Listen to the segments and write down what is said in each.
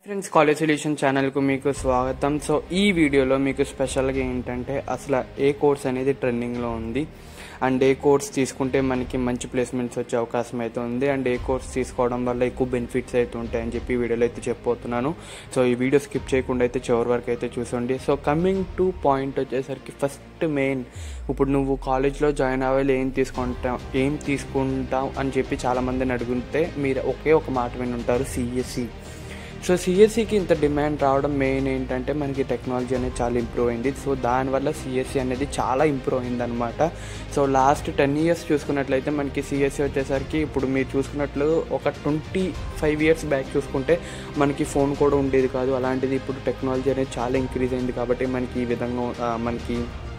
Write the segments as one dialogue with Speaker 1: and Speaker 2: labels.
Speaker 1: friends college solution ఛానల్కు మీకు స్వాగతం సో ఈ వీడియోలో మీకు స్పెషల్గా ఏంటంటే అసలు ఏ కోర్స్ అనేది ట్రెండింగ్లో ఉంది అండ్ ఏ కోర్స్ తీసుకుంటే మనకి మంచి ప్లేస్మెంట్స్ వచ్చే అవకాశం అయితే ఉంది అండ్ ఏ కోర్స్ తీసుకోవడం వల్ల ఎక్కువ బెనిఫిట్స్ అయితే ఉంటాయని చెప్పి ఈ వీడియోలో అయితే చెప్పబోతున్నాను సో ఈ వీడియో స్కిప్ చేయకుండా అయితే చివరి వరకు అయితే చూసండి సో కమింగ్ టు పాయింట్ వచ్చేసరికి ఫస్ట్ మెయిన్ ఇప్పుడు నువ్వు కాలేజ్లో జాయిన్ అవ్వాలి ఏం తీసుకుంటావు ఏం తీసుకుంటావు అని చెప్పి చాలామందిని అడుగుంటే మీరు ఒకే ఒక మాట విని ఉంటారు సిఎస్సి సో సిఎస్సికి ఇంత డిమాండ్ రావడం మెయిన్ ఏంటంటే మనకి టెక్నాలజీ అనేది చాలా ఇంప్రూవ్ అయింది సో దానివల్ల సిఎస్సి అనేది చాలా ఇంప్రూవ్ అయింది అనమాట సో లాస్ట్ టెన్ ఇయర్స్ చూసుకున్నట్లయితే మనకి సిఎస్సి వచ్చేసరికి ఇప్పుడు మీరు చూసుకున్నట్లు ఒక ట్వంటీ ఫైవ్ ఇయర్స్ బ్యాక్ చూసుకుంటే మనకి ఫోన్ కూడా ఉండేది కాదు అలాంటిది ఇప్పుడు టెక్నాలజీ అనేది చాలా ఇంక్రీజ్ అయింది కాబట్టి మనకి ఈ విధంగా ఆ, మనకి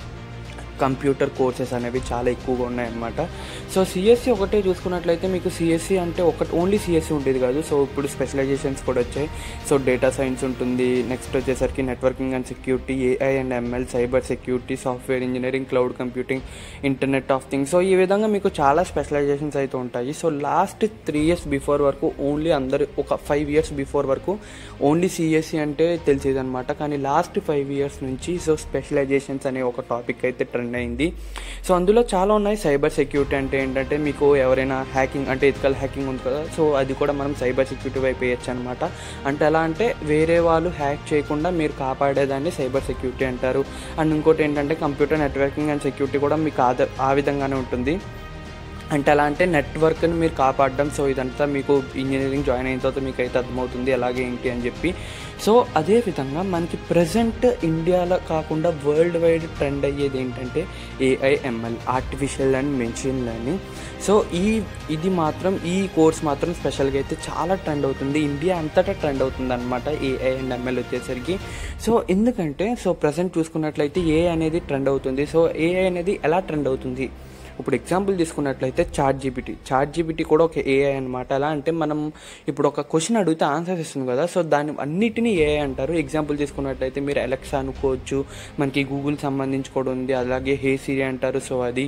Speaker 1: కంప్యూటర్ కోర్సెస్ అనేవి చాలా ఎక్కువగా ఉన్నాయన్నమాట సో సిఎస్సి ఒకటే చూసుకున్నట్లయితే మీకు సిఎస్సి అంటే ఒకటి ఓన్లీ సిఎస్సి ఉండేది కాదు సో ఇప్పుడు స్పెషలైజేషన్స్ కూడా వచ్చాయి సో డేటా సైన్స్ ఉంటుంది నెక్స్ట్ వచ్చేసరికి networking and security AI and ML cyber security software engineering cloud computing internet of things so ఈ విధంగా మీకు చాలా స్పెషలైజేషన్స్ అయితే ఉంటాయి so last three years before వరకు ఓన్లీ అందరు ఒక ఫైవ్ ఇయర్స్ బిఫోర్ వరకు ఓన్లీ సిఎస్సి అంటే తెలిసేది అనమాట కానీ లాస్ట్ ఫైవ్ ఇయర్స్ నుంచి సో స్పెషలైజేషన్స్ అనే ఒక టాపిక్ అయితే ట్రెండ్ అయింది సో అందులో చాలా ఉన్నాయి సైబర్ సెక్యూరిటీ అంటే ఏంటంటే మీకు ఎవరైనా హ్యాకింగ్ అంటే ఎథికల్ హ్యాకింగ్ ఉంది కదా సో అది కూడా మనం సైబర్ సెక్యూరిటీ వైపు వేయచ్చు అనమాట అంటే ఎలా అంటే వేరే వాళ్ళు హ్యాక్ చేయకుండా మీరు కాపాడేదాన్ని సైబర్ సెక్యూరిటీ అంటారు అండ్ ఇంకోటి ఏంటంటే కంప్యూటర్ నెట్వర్కింగ్ అండ్ సెక్యూరిటీ కూడా మీకు ఆద ఆ విధంగానే ఉంటుంది అంటే ఎలా అంటే నెట్వర్క్ని మీరు కాపాడడం సో ఇదంతా మీకు ఇంజనీరింగ్ జాయిన్ అయిన తర్వాత మీకు అయితే అర్థమవుతుంది ఎలాగే ఏంటి అని చెప్పి సో అదే విధంగా మనకి ప్రజెంట్ ఇండియాలో కాకుండా వరల్డ్ వైడ్ ట్రెండ్ అయ్యేది ఏంటంటే AI ML artificial and machine learning so ఈ ఇది మాత్రం ఈ కోర్స్ మాత్రం స్పెషల్గా అయితే చాలా ట్రెండ్ అవుతుంది ఇండియా అంతటా ట్రెండ్ అవుతుంది అనమాట ఏఐ అండ్ ఎంఎల్ వచ్చేసరికి సో ఎందుకంటే సో ప్రజెంట్ చూసుకున్నట్లయితే ఏ అనేది ట్రెండ్ అవుతుంది సో ఏఐ అనేది ఎలా ట్రెండ్ అవుతుంది ఇప్పుడు ఎగ్జాంపుల్ తీసుకున్నట్లయితే చాట్ జీపీటీ చాట్ జీపీటీ కూడా ఒక ఏఐ అనమాట ఎలా అంటే మనం ఇప్పుడు ఒక క్వశ్చన్ అడిగితే ఆన్సర్ ఇస్తుంది కదా సో దాన్ని అన్నిటినీ ఏఐ అంటారు ఎగ్జాంపుల్ తీసుకున్నట్లయితే మీరు ఎలక్సా అనుకోవచ్చు మనకి గూగుల్ సంబంధించి కూడా ఉంది అలాగే హే సిరి అంటారు సో అది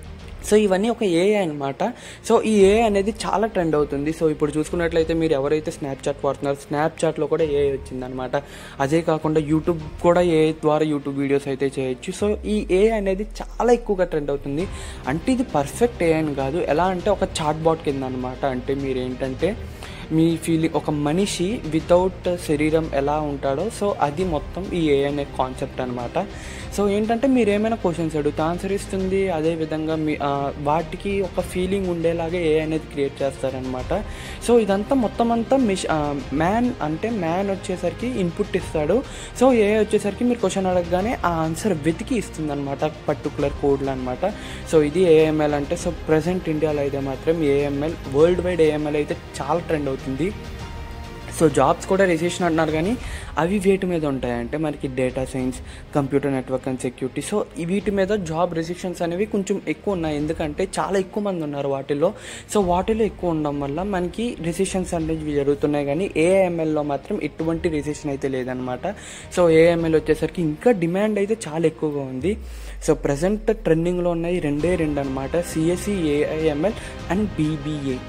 Speaker 1: సో ఇవన్నీ ఒక ఏఐ అనమాట సో ఈ ఏఐ అనేది చాలా ట్రెండ్ అవుతుంది సో ఇప్పుడు చూసుకున్నట్లయితే మీరు ఎవరైతే స్నాప్చాట్ వాడుతున్నారో స్నాప్చాట్లో కూడా ఏఐ వచ్చిందనమాట అదే కాకుండా యూట్యూబ్ కూడా ఏఐ ద్వారా యూట్యూబ్ వీడియోస్ అయితే చేయొచ్చు సో ఈ ఏఐ అనేది చాలా ఎక్కువగా ట్రెండ్ అవుతుంది అంటే ఇది పర్ఫెక్ట్ ఏఐ అని కాదు ఎలా అంటే ఒక చాట్ బాట్ కింద అనమాట అంటే మీరు ఏంటంటే మీ ఫీలింగ్ ఒక మనిషి వితౌట్ శరీరం ఎలా ఉంటాడో సో అది మొత్తం ఈ ఏ అనే కాన్సెప్ట్ అనమాట సో ఏంటంటే మీరు ఏమైనా క్వశ్చన్స్ అడిగితే ఆన్సర్ ఇస్తుంది అదేవిధంగా మీ ఆ, వాటికి ఒక ఫీలింగ్ ఉండేలాగా ఏ అనేది క్రియేట్ చేస్తారనమాట సో ఇదంతా మొత్తం అంతా మిష్ మ్యాన్ అంటే మ్యాన్ వచ్చేసరికి ఇన్పుట్ ఇస్తాడు సో ఏ వచ్చేసరికి మీరు క్వశ్చన్ అడగగానే ఆ ఆన్సర్ వెతికి ఇస్తుంది అనమాట పర్టికులర్ కోడ్లు అనమాట సో ఇది ఏఎంఎల్ అంటే సో ప్రజెంట్ ఇండియాలో అయితే మాత్రం ఏఎంఎల్ వరల్డ్ వైడ్ ఏఎంఎల్ అయితే చాలా ట్రెండ్ అవుతుంది సో జాబ్స్ కూడా రిజిస్ట్రేషన్ అంటున్నారు కానీ అవి వీటి మీద ఉంటాయంటే మనకి data science computer network and security so ఈ వీటి మీద జాబ్ రిజిస్ట్రేషన్స్ అనేవి కొంచెం ఎక్కువ ఉన్నాయి ఎందుకంటే చాలా ఎక్కువ మంది ఉన్నారు వాటిల్లో సో వాటిలో ఎక్కువ ఉండడం వల్ల మనకి రిజిస్ట్రేషన్స్ అనేవి జరుగుతున్నాయి కానీ ఏఎంఎల్లో మాత్రం ఎటువంటి రిజిస్ట్రేషన్ అయితే లేదనమాట సో ఏఎంఎల్ వచ్చేసరికి ఇంకా డిమాండ్ అయితే చాలా ఎక్కువగా ఉంది సో ప్రజెంట్ ట్రెండింగ్లో ఉన్నాయి రెండే రెండు అనమాట CSE AI ML and BBA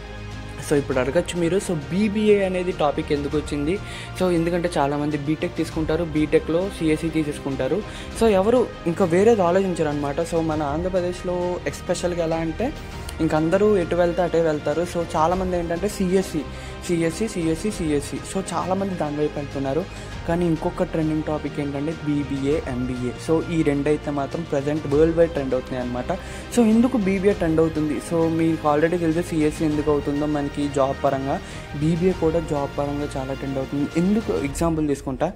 Speaker 1: so ఇప్పుడు అడగచ్చు మీరు సో బీబీఏ అనేది టాపిక్ ఎందుకు వచ్చింది సో ఎందుకంటే చాలామంది బీటెక్ తీసుకుంటారు బీటెక్లో సిఎస్సి తీసేసుకుంటారు సో ఎవరు ఇంకా వేరేది ఆలోచించారు అనమాట సో మన ఆంధ్రప్రదేశ్లో ఎస్పెషల్గా ఎలా అంటే ఇంక అందరూ ఎటు వెళ్తే అటే వెళ్తారు సో చాలామంది ఏంటంటే CSE CSE CSE CSE so చాలామంది దాని వైపు వెళ్తున్నారు కానీ ఇంకొక ట్రెండింగ్ టాపిక్ ఏంటంటే బీబీఏ ఎంబీఏ సో ఈ రెండైతే మాత్రం ప్రజెంట్ వరల్డ్ వైడ్ ట్రెండ్ అవుతున్నాయి అనమాట సో ఎందుకు బీబీఏ ట్రెండ్ అవుతుంది సో మీకు ఆల్రెడీ తెలిసే సిఎస్సి ఎందుకు అవుతుందో మనకి జాబ్ పరంగా బీబీఏ కూడా జాబ్ పరంగా చాలా ట్రెండ్ అవుతుంది ఎందుకు ఎగ్జాంపుల్ తీసుకుంటా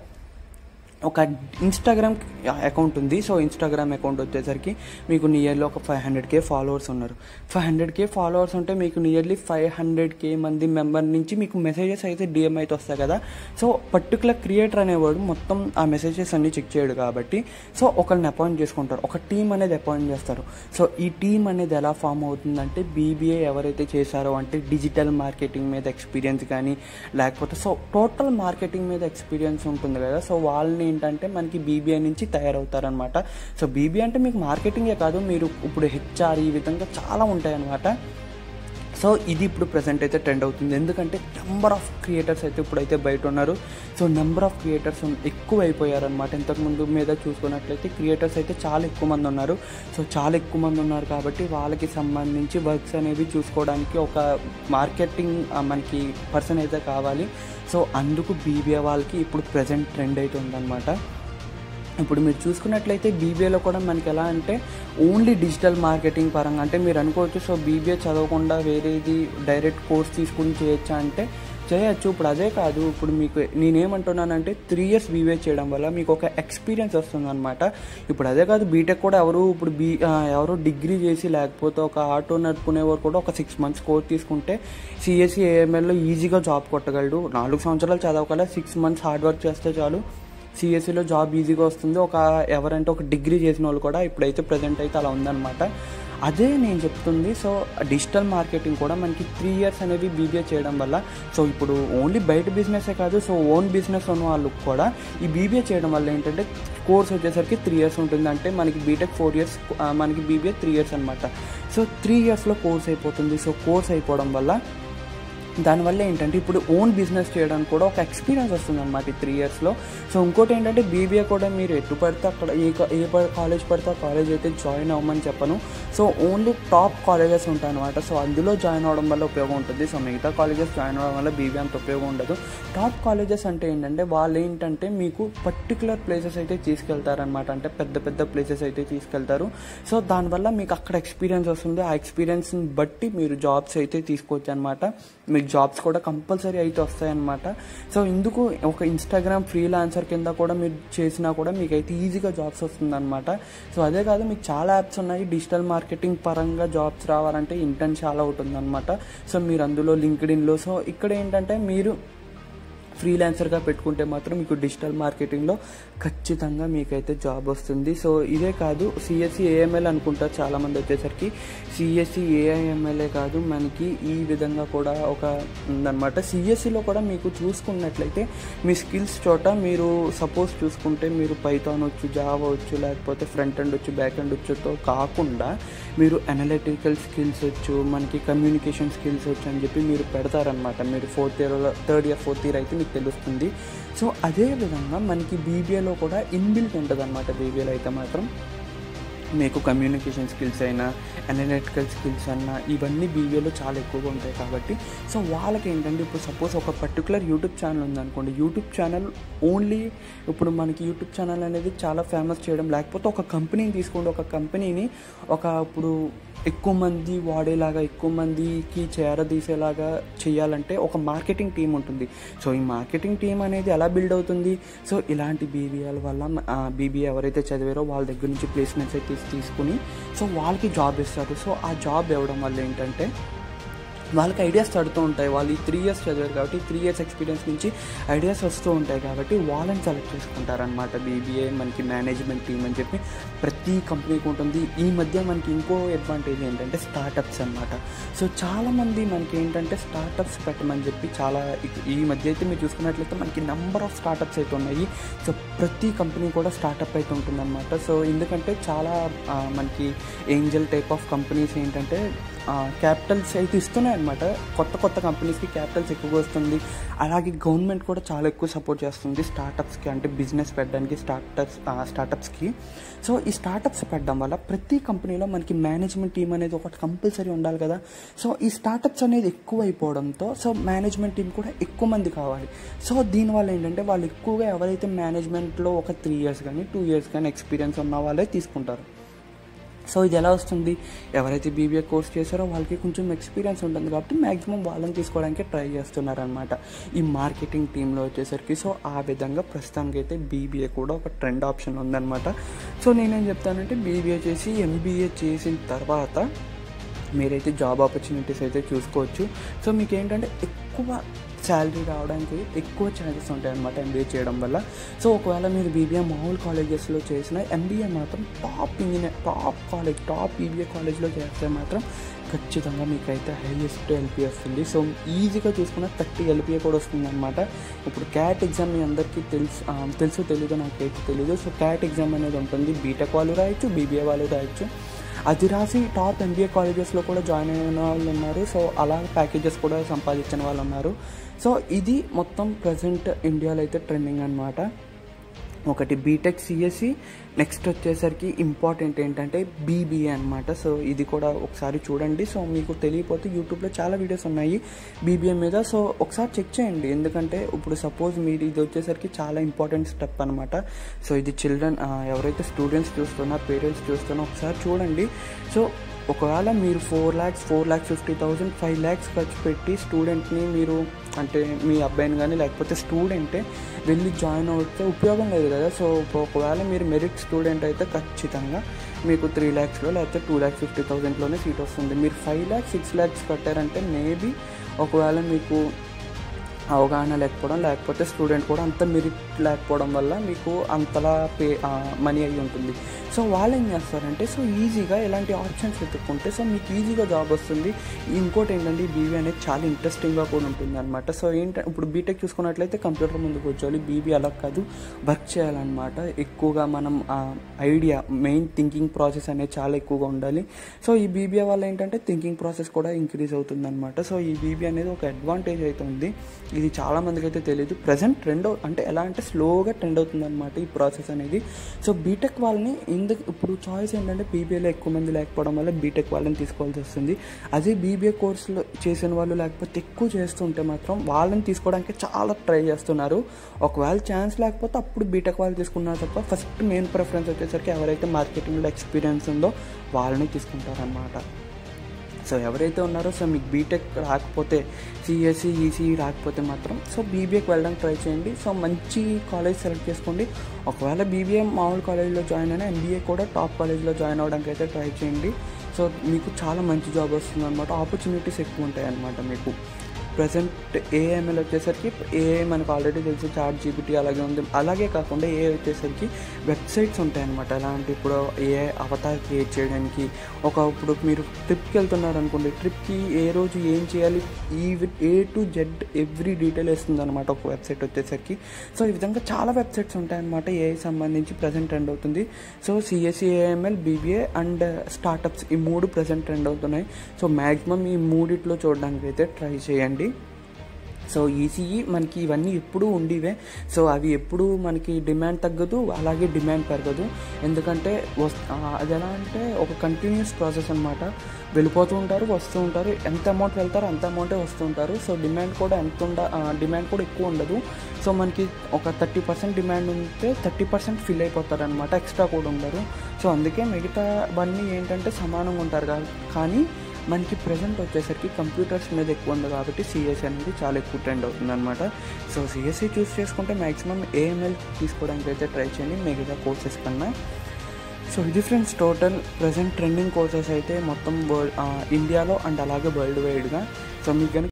Speaker 1: ఒక ఇన్స్టాగ్రామ్ అకౌంట్ ఉంది సో ఇన్స్టాగ్రామ్ అకౌంట్ వచ్చేసరికి మీకు నియర్లీ ఒక ఫైవ్ హండ్రెడ్ కే ఫాలోవర్స్ ఉన్నారు ఫైవ్ హండ్రెడ్ కే ఫాలోవర్స్ ఉంటే మీకు నియర్లీ ఫైవ్ హండ్రెడ్ కే మంది మెంబర్ నుంచి మీకు మెసేజెస్ అయితే డిఎం అయితే వస్తాయి కదా సో పర్టికులర్ క్రియేటర్ అనేవాడు మొత్తం ఆ మెసేజెస్ అన్ని చెక్ చేయడు కాబట్టి సో ఒకరిని అపాయింట్ చేసుకుంటారు ఒక టీం అనేది అపాయింట్ చేస్తారు సో ఈ టీం అనేది ఎలా ఫామ్ అవుతుందంటే బీబీఏ ఎవరైతే చేశారో అంటే డిజిటల్ మార్కెటింగ్ మీద ఎక్స్పీరియన్స్ కానీ లేకపోతే సో టోటల్ మార్కెటింగ్ మీద ఎక్స్పీరియన్స్ ఉంటుంది కదా సో వాళ్ళని ఏంటంటే మనకి బీబీఐ నుంచి తయారవుతారనమాట సో బీబీఐ అంటే మీకు మార్కెటింగే కాదు మీరు ఇప్పుడు హెచ్ఆర్ ఈ విధంగా చాలా ఉంటాయి అనమాట సో ఇది ఇప్పుడు ప్రజెంట్ అయితే ట్రెండ్ అవుతుంది ఎందుకంటే నెంబర్ ఆఫ్ క్రియేటర్స్ అయితే ఇప్పుడైతే బయట ఉన్నారు సో నెంబర్ ఆఫ్ క్రియేటర్స్ ఎక్కువ అయిపోయారనమాట ఇంతకుముందు మీద చూసుకున్నట్లయితే క్రియేటర్స్ అయితే చాలా ఎక్కువ మంది ఉన్నారు సో చాలా ఎక్కువ మంది ఉన్నారు కాబట్టి వాళ్ళకి సంబంధించి వర్క్స్ అనేవి చూసుకోవడానికి ఒక మార్కెటింగ్ మనకి పర్సన్ అయితే కావాలి సో అందుకు బీబీఏ వాళ్ళకి ఇప్పుడు ప్రజెంట్ ట్రెండ్ అయితే ఉందన్నమాట ఇప్పుడు మీరు చూసుకున్నట్లయితే బీబీఏలో కూడా మనకి ఎలా అంటే ఓన్లీ డిజిటల్ మార్కెటింగ్ పరంగా అంటే మీరు అనుకోవచ్చు సో బీబీఏ చదవకుండా వేరేది డైరెక్ట్ కోర్స్ తీసుకుని చేయొచ్చా అంటే చేయొచ్చు ఇప్పుడు అదే కాదు ఇప్పుడు మీకు నేనేమంటున్నానంటే త్రీ ఇయర్స్ బీబీఏ చేయడం వల్ల మీకు ఒక ఎక్స్పీరియన్స్ వస్తుంది అనమాట ఇప్పుడు అదే కాదు బీటెక్ కూడా ఎవరు ఇప్పుడు బీ ఎవరు డిగ్రీ చేసి లేకపోతే ఒక ఆటో నడుపుకునేవారు కూడా ఒక సిక్స్ మంత్స్ కోర్స్ తీసుకుంటే సిఎస్సి ఏఎంఎల్లో ఈజీగా జాబ్ కొట్టగలడు నాలుగు సంవత్సరాలు చదవగల సిక్స్ మంత్స్ హార్డ్ వర్క్ చేస్తే చాలు సిఎస్సిలో జాబ్ ఈజీగా వస్తుంది ఒక ఎవరంటే ఒక డిగ్రీ చేసిన వాళ్ళు కూడా ఇప్పుడైతే ప్రజెంట్ అయితే అలా ఉందన్నమాట అదే నేను చెప్తుంది సో డిజిటల్ మార్కెటింగ్ కూడా మనకి త్రీ ఇయర్స్ అనేది బీబీఏ చేయడం వల్ల సో ఇప్పుడు ఓన్లీ బయట బిజినెసే కాదు సో ఓన్ బిజినెస్ ఉన్న వాళ్ళకి కూడా ఈ బీబీఏ చేయడం వల్ల ఏంటంటే కోర్స్ వచ్చేసరికి త్రీ ఇయర్స్ ఉంటుంది అంటే మనకి బీటెక్ ఫోర్ ఇయర్స్ మనకి బీబీఏ త్రీ ఇయర్స్ అనమాట సో త్రీ ఇయర్స్లో కోర్స్ అయిపోతుంది సో కోర్స్ అయిపోవడం వల్ల దానివల్ల ఏంటంటే ఇప్పుడు ఓన్ బిజినెస్ చేయడానికి కూడా ఒక ఎక్స్పీరియన్స్ వస్తుంది అనమాట ఈ త్రీ ఇయర్స్లో సో ఇంకోటి ఏంటంటే బీబీఏ కూడా మీరు ఎటు పడితే అక్కడ ఏ ఏ కాలేజ్ పడితే ఆ కాలేజ్ అయితే జాయిన్ అవ్వమని చెప్పను సో ఓన్లీ టాప్ కాలేజెస్ ఉంటాయి అనమాట సో అందులో జాయిన్ అవ్వడం వల్ల ఉపయోగం ఉంటుంది సో మిగతా కాలేజెస్ జాయిన్ అవ్వడం వల్ల బీబీ అంత ఉపయోగం ఉండదు టాప్ కాలేజెస్ అంటే ఏంటంటే వాళ్ళు ఏంటంటే మీకు పర్టికులర్ ప్లేసెస్ అయితే తీసుకెళ్తారనమాట అంటే పెద్ద పెద్ద ప్లేసెస్ అయితే తీసుకెళ్తారు సో దానివల్ల మీకు అక్కడ ఎక్స్పీరియన్స్ వస్తుంది ఆ ఎక్స్పీరియన్స్ని బట్టి మీరు జాబ్స్ అయితే తీసుకోవచ్చు అనమాట మీకు జాబ్స్ కూడా కంపల్సరీ అయితే వస్తాయన్నమాట సో ఇందుకు ఒక ఇన్స్టాగ్రామ్ ఫ్రీలాన్సర్ కింద కూడా మీరు చేసినా కూడా మీకు అయితే ఈజీగా జాబ్స్ వస్తుందన్నమాట సో అదే కాదు మీకు చాలా యాప్స్ ఉన్నాయి డిజిటల్ మార్కెటింగ్ పరంగా జాబ్స్ రావాలంటే ఇంటర్న్ చాలా ఉంటుందన్నమాట సో మీరు అందులో లింక్డ్ఇన్లో సో ఇక్కడ ఏంటంటే మీరు ఫ్రీలాన్సర్గా పెట్టుకుంటే మాత్రం మీకు డిజిటల్ మార్కెటింగ్లో ఖచ్చితంగా మీకైతే జాబ్ వస్తుంది సో ఇదే కాదు సిఎస్సి ఏఎంఎల్ అనుకుంటారు చాలామంది వచ్చేసరికి సిఎస్సి ఏఐఎంఎల్ఏ కాదు మనకి ఈ విధంగా కూడా ఒక ఉందన్నమాట సిఎస్సిలో కూడా మీకు చూసుకున్నట్లయితే మీ స్కిల్స్ చోట మీరు సపోజ్ చూసుకుంటే మీరు పైథాన్ వచ్చు జావా వచ్చు లేకపోతే ఫ్రంట్ ఎండ్ వచ్చు బ్యాక్ ఎండ్ వచ్చుతో కాకుండా మీరు అనలిటికల్ స్కిల్స్ వచ్చు మనకి కమ్యూనికేషన్ స్కిల్స్ వచ్చు అని చెప్పి మీరు పెడతారనమాట మీరు fourth year third year fourth year అయితే మీకు తెలుస్తుంది సో అదే విధంగా మనకి బీబీఏలో కూడా ఇన్బిల్ట్ ఉంటుంది అనమాట బీబీఏలో అయితే మాత్రం మీకు కమ్యూనికేషన్ స్కిల్స్ అయినా అనలిటికల్ స్కిల్స్ అన్నా ఇవన్నీ బీబీఏలో చాలా ఎక్కువగా ఉంటాయి కాబట్టి సో వాళ్ళకి ఏంటంటే ఇప్పుడు సపోజ్ ఒక పర్టికులర్ యూట్యూబ్ ఛానల్ ఉందనుకోండి యూట్యూబ్ ఛానల్ ఓన్లీ ఇప్పుడు మనకి యూట్యూబ్ ఛానల్ అనేది చాలా ఫేమస్ చేయడం లేకపోతే ఒక కంపెనీని తీసుకోండి ఒక కంపెనీని ఒక ఇప్పుడు ఎక్కువ మంది వాడేలాగా ఎక్కువ మందికి చేరదీసేలాగా చేయాలంటే ఒక మార్కెటింగ్ టీం ఉంటుంది సో ఈ మార్కెటింగ్ టీం అనేది ఎలా బిల్డ్ అవుతుంది సో ఇలాంటి బీబీఏల వల్ల బీబీఏ ఎవరైతే చదివారో వాళ్ళ దగ్గర నుంచి ప్లేస్మెంట్స్ అయితే తీసుకుని సో వాళ్ళకి జాబ్ ఇస్తారు సో ఆ జాబ్ ఇవ్వడం వల్ల ఏంటంటే వాళ్ళకి ఐడియాస్ తడుతూ ఉంటాయి వాళ్ళు ఈ త్రీ ఇయర్స్ చదివారు కాబట్టి త్రీ ఇయర్స్ ఎక్స్పీరియన్స్ నుంచి ఐడియాస్ వస్తూ ఉంటాయి కాబట్టి వాళ్ళని సెలెక్ట్ చేసుకుంటారనమాట బీబీఏ మనకి మేనేజ్మెంట్ టీమ్ అని చెప్పి ప్రతి కంపెనీకి ఉంటుంది ఈ మధ్య మనకి ఇంకో అడ్వాంటేజ్ ఏంటంటే స్టార్టప్స్ అనమాట సో చాలామంది మనకి ఏంటంటే స్టార్టప్స్ పెట్టమని చెప్పి చాలా ఈ మధ్య అయితే మీరు చూసుకున్నట్లయితే మనకి నెంబర్ ఆఫ్ స్టార్టప్స్ అయితే ఉన్నాయి సో ప్రతి కంపెనీ కూడా స్టార్టప్ అయితే ఉంటుందన్నమాట సో ఎందుకంటే చాలా మనకి ఏంజల్ టైప్ ఆఫ్ కంపెనీస్ ఏంటంటే క్యాపిటల్స్ అయితే ఇస్తున్నాయి అనమాట కొత్త కొత్త కంపెనీస్కి క్యాపిటల్స్ ఎక్కువగా వస్తుంది అలాగే గవర్నమెంట్ కూడా చాలా ఎక్కువ సపోర్ట్ చేస్తుంది స్టార్టప్స్కి అంటే బిజినెస్ పెట్టడానికి స్టార్టప్స్ స్టార్టప్స్కి సో ఈ స్టార్టప్స్ పెట్టడం వల్ల ప్రతి కంపెనీలో మనకి మేనేజ్మెంట్ టీం అనేది ఒకటి కంపల్సరీ ఉండాలి కదా సో ఈ స్టార్టప్స్ అనేది ఎక్కువ అయిపోవడంతో సో మేనేజ్మెంట్ టీం కూడా ఎక్కువ మంది కావాలి సో దీనివల్ల ఏంటంటే వాళ్ళు ఎక్కువగా ఎవరైతే మేనేజ్మెంట్లో ఒక త్రీ ఇయర్స్ కానీ టూ ఇయర్స్ కానీ ఎక్స్పీరియన్స్ ఉన్న వాళ్ళే తీసుకుంటారు సో ఇది ఎలా వస్తుంది ఎవరైతే బీబీఏ కోర్స్ చేశారో వాళ్ళకి కొంచెం ఎక్స్పీరియన్స్ ఉంటుంది కాబట్టి మ్యాక్సిమం వాళ్ళని తీసుకోవడానికి ట్రై చేస్తున్నారనమాట ఈ మార్కెటింగ్ టీంలో వచ్చేసరికి సో ఆ విధంగా ప్రస్తుతానికి అయితే బీబీఏ కూడా ఒక ట్రెండ్ ఆప్షన్ ఉందన్నమాట సో నేనేం చెప్తానంటే బీబీఏ చేసి ఎంబీఏ చేసిన తర్వాత మీరైతే జాబ్ ఆపర్చునిటీస్ అయితే చూసుకోవచ్చు సో మీకు ఏంటంటే ఎక్కువ శాలరీ రావడానికి ఎక్కువ ఛాన్సెస్ ఉంటాయి అనమాట ఎంబీఏ చేయడం వల్ల సో ఒకవేళ మీరు బీబీఏ మామూలు కాలేజెస్లో చేసిన ఎంబీఏ మాత్రం top engineer top college top BBA కాలేజ్లో చేస్తే మాత్రం ఖచ్చితంగా మీకు అయితే హైయెస్ట్ ఎల్పీ వస్తుంది సో ఈజీగా చూసుకున్న థర్టీ ఎల్పీఏ కూడా వస్తుంది అనమాట ఇప్పుడు క్యాట్ ఎగ్జామ్ మీ అందరికీ తెలుసు తెలుసు తెలీదు నాకైతే తెలీదు సో క్యాట్ ఎగ్జామ్ అనేది ఉంటుంది బీటెక్ వాళ్ళు రాయొచ్చు బీబీఏ వాళ్ళు రాయొచ్చు అది రాసి టాప్ ఎంబీఏ కాలేజెస్లో కూడా జాయిన్ అయిన వాళ్ళు ఉన్నారు సో అలా ప్యాకేజెస్ కూడా సంపాదించిన వాళ్ళు ఉన్నారు సో ఇది మొత్తం ప్రజెంట్ ఇండియాలో అయితే ట్రెండింగ్ అనమాట ఒకటి బీటెక్ సిఎస్సి నెక్స్ట్ వచ్చేసరికి ఇంపార్టెంట్ ఏంటంటే బీబీఏ అనమాట సో ఇది కూడా ఒకసారి చూడండి సో మీకు తెలియపోతే యూట్యూబ్లో చాలా వీడియోస్ ఉన్నాయి బీబీఏ మీద సో ఒకసారి చెక్ చేయండి ఎందుకంటే ఇప్పుడు సపోజ్ మీరు ఇది వచ్చేసరికి చాలా ఇంపార్టెంట్ స్టెప్ అనమాట సో ఇది చిల్డ్రన్ ఎవరైతే స్టూడెంట్స్ చూస్తున్నా పేరెంట్స్ చూస్తున్నా ఒకసారి చూడండి సో ఒకవేళ మీరు four lakhs four lakhs fifty thousand five lakhs ఖర్చు పెట్టి స్టూడెంట్ని మీరు అంటే మీ అబ్బాయిని కానీ లేకపోతే స్టూడెంటే వెళ్ళి జాయిన్ అవుతే ఉపయోగం లేదు కదా సో ఒకవేళ మీరు మెరిట్ స్టూడెంట్ అయితే ఖచ్చితంగా మీకు త్రీ ల్యాక్స్లో లేకపోతే టూ ల్యాక్స్ ఫిఫ్టీ థౌసండ్లోనే సీట్ వస్తుంది మీరు ఫైవ్ ల్యాక్స్ సిక్స్ ల్యాక్స్ కట్టారంటే మేబీ ఒకవేళ మీకు అవగాహన లేకపోవడం లేకపోతే స్టూడెంట్ కూడా అంత మెరిట్ లేకపోవడం వల్ల మీకు అంతలా పే మనీ అయ్యి ఉంటుంది సో వాళ్ళు ఏం చేస్తారంటే సో ఈజీగా ఇలాంటి ఆప్షన్స్ వెతుక్కుంటే సో మీకు ఈజీగా జాబ్ వస్తుంది ఇంకోటి ఏంటంటే ఈ బీబీ అనేది చాలా ఇంట్రెస్టింగ్గా కూడా ఉంటుంది అనమాట సో ఏంటంటే ఇప్పుడు బీటెక్ చూసుకున్నట్లయితే కంప్యూటర్ ముందు కూర్చోవాలి బీబీ అలా కాదు వర్క్ చేయాలన్నమాట ఎక్కువగా మనం ఐడియా మెయిన్ థింకింగ్ ప్రాసెస్ అనేది చాలా ఎక్కువగా ఉండాలి సో ఈ బీబీఏ వల్ల ఏంటంటే థింకింగ్ ప్రాసెస్ కూడా ఇంక్రీజ్ అవుతుంది అనమాట సో ఈ బీబీ అనేది ఒక అడ్వాంటేజ్ అయితే ఉంది ఇది చాలా మందికి అయితే తెలియదు ప్రజెంట్ ట్రెండ్ అంటే ఎలా అంటే స్లోగా ట్రెండ్ అవుతుంది అనమాట ఈ ప్రాసెస్ అనేది సో బీటెక్ వాళ్ళని ఇందుకు ఇప్పుడు చాయిస్ ఏంటంటే బీబీఏలో ఎక్కువ మంది లేకపోవడం వల్ల బీటెక్ వాళ్ళని తీసుకోవాల్సి వస్తుంది అదే బీబీఏ కోర్సులో చేసిన వాళ్ళు లేకపోతే ఎక్కువ చేస్తుంటే మాత్రం వాళ్ళని తీసుకోవడానికి చాలా ట్రై చేస్తున్నారు ఒకవేళ ఛాన్స్ లేకపోతే అప్పుడు బీటెక్ వాళ్ళు తీసుకున్నారు తప్ప ఫస్ట్ మెయిన్ ప్రిఫరెన్స్ వచ్చేసరికి ఎవరైతే మార్కెటింగ్లో ఎక్స్పీరియన్స్ ఉందో వాళ్ళని తీసుకుంటారనమాట సో ఎవరైతే ఉన్నారో సో మీకు బీటెక్ రాకపోతే సిఎస్సి ఈసీ రాకపోతే మాత్రం సో బీబీఏకి వెళ్ళడానికి ట్రై చేయండి సో మంచి కాలేజ్ సెలెక్ట్ చేసుకోండి ఒకవేళ బీబీఏ మామూలు కాలేజ్లో జాయిన్ అయినా ఎంబీఏ కూడా టాప్ కాలేజ్లో జాయిన్ అవ్వడానికి అయితే ట్రై చేయండి సో మీకు చాలా మంచి జాబ్ వస్తుంది అనమాట ఆపర్చునిటీస్ ఎక్కువ ఉంటాయి అనమాట మీకు ప్రజెంట్ ఏఎంఎల్ వచ్చేసరికి ఏఐ మనకు ఆల్రెడీ తెలుసు చాట్ జీపీటీ అలాగే ఉంది అలాగే కాకుండా ఏ వచ్చేసరికి వెబ్సైట్స్ ఉంటాయి అనమాట ఎలాంటి ఇప్పుడు ఏ అవతార్ క్రియేట్ చేయడానికి ఒక ఇప్పుడు మీరు ట్రిప్కి వెళ్తున్నారు అనుకోండి ట్రిప్కి ఏ రోజు ఏం చేయాలి ఈ A to Z every detail వేస్తుంది అనమాట ఒక వెబ్సైట్ వచ్చేసరికి సో ఈ విధంగా చాలా వెబ్సైట్స్ ఉంటాయన్నమాట ఏఐ సంబంధించి ప్రజెంట్ ట్రెండ్ అవుతుంది so CSE AML BBA and startups ఈ మూడు ప్రజెంట్ ట్రెండ్ అవుతున్నాయి సో మ్యాక్సిమం ఈ మూడిట్లో చూడడానికి అయితే ట్రై చేయండి సో ఈసీఈ మనకి ఇవన్నీ ఎప్పుడూ ఉండేవే సో అవి ఎప్పుడు మనకి డిమాండ్ తగ్గదు అలాగే డిమాండ్ పెరగదు ఎందుకంటే వస్ అది ఎలా అంటే ఒక కంటిన్యూస్ ప్రాసెస్ అనమాట వెళ్ళిపోతూ ఉంటారు వస్తూ ఉంటారు ఎంత అమౌంట్ వెళ్తారో అంత అమౌంటే వస్తూ ఉంటారు సో డిమాండ్ కూడా ఎంత ఉండ డిమాండ్ కూడా ఎక్కువ ఉండదు సో మనకి ఒక థర్టీ పర్సెంట్ డిమాండ్ ఉంటే థర్టీ పర్సెంట్ ఫిల్ అయిపోతారు అనమాట ఎక్స్ట్రా కూడా ఉండరు సో అందుకే మిగతా అవన్నీ ఏంటంటే సమానంగా ఉంటారు కానీ మనకి ప్రజెంట్ వచ్చేసరికి కంప్యూటర్స్ మీద ఎక్కువ ఉంది కాబట్టి సిఎస్సి అనేది చాలా ఎక్కువ ట్రెండ్ అవుతుంది అనమాట సో సిఎస్సి చూస్ చేసుకుంటే మ్యాక్సిమం ఏఎంఎల్ తీసుకోవడానికి అయితే ట్రై చేయండి మిగతా కోర్సెస్ కన్నా సో ఇది friends total present trending courses అయితే మొత్తం వరల్డ్ ఇండియాలో అండ్ అలాగే వరల్డ్ వైడ్గా సో మీకు కనుక